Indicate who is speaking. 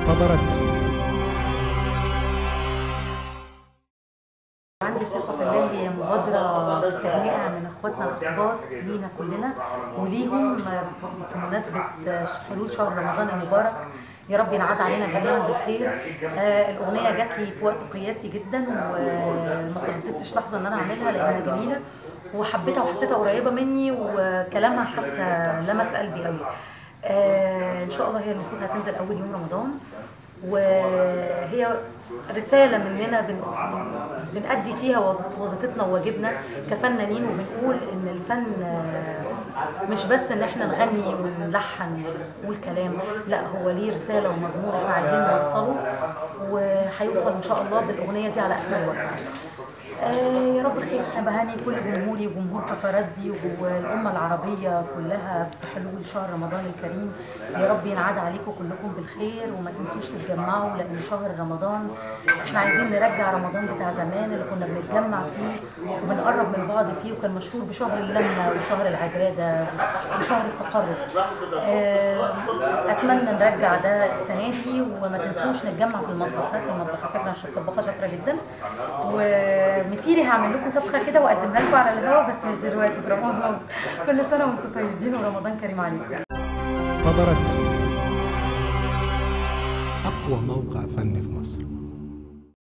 Speaker 1: خبرت
Speaker 2: عندي ثقة في الله هي مبادرة تهنئة من اخواتنا الأقباط لينا كلنا وليهم بمناسبة حلول شهر رمضان المبارك يا رب ينعاد علينا جميعا بالخير آه الأغنية جات لي في وقت قياسي جدا وما ترددتش لحظة إن أنا أعملها لأنها جميلة وحبيتها وحسيتها قريبة مني وكلامها حتى لمس قلبي قوي آه ان شاء الله هي المفروض هتنزل اول يوم رمضان وهي رساله مننا بن... بنأدي فيها وظيفتنا وواجبنا كفنانين وبنقول ان الفن مش بس ان احنا نغني ونلحن ونقول كلام لا هو ليه رساله ومضمون احنا عايزين نوصله وهيوصل ان شاء الله بالاغنيه دي على اكمل وجه آه يا رب خير انا بهني كل جمهوري وجمهور باباراتزي والامه العربيه كلها بحلول شهر رمضان الكريم يا رب ينعاد عليكم كلكم بالخير وما تنسوش تتجمعوا لان شهر رمضان احنا عايزين نرجع رمضان بتاع زمان اللي كنا بنتجمع فيه وبنقرب من بعض فيه وكان مشهور بشهر اللمه وشهر العباده وشهر التقرب آه اتمنى نرجع ده السنه دي وما تنسوش نتجمع في المطبخ في المطبخ فكره طباخه شاطره جدا ومسيري هعمل لكم طبخه كده واقدمها لكم على الهوا بس مش دلوقتي في رمضان كل سنه وانتم طيبين ورمضان كريم عليكم
Speaker 1: خبرت أقوى موقع فني في مصر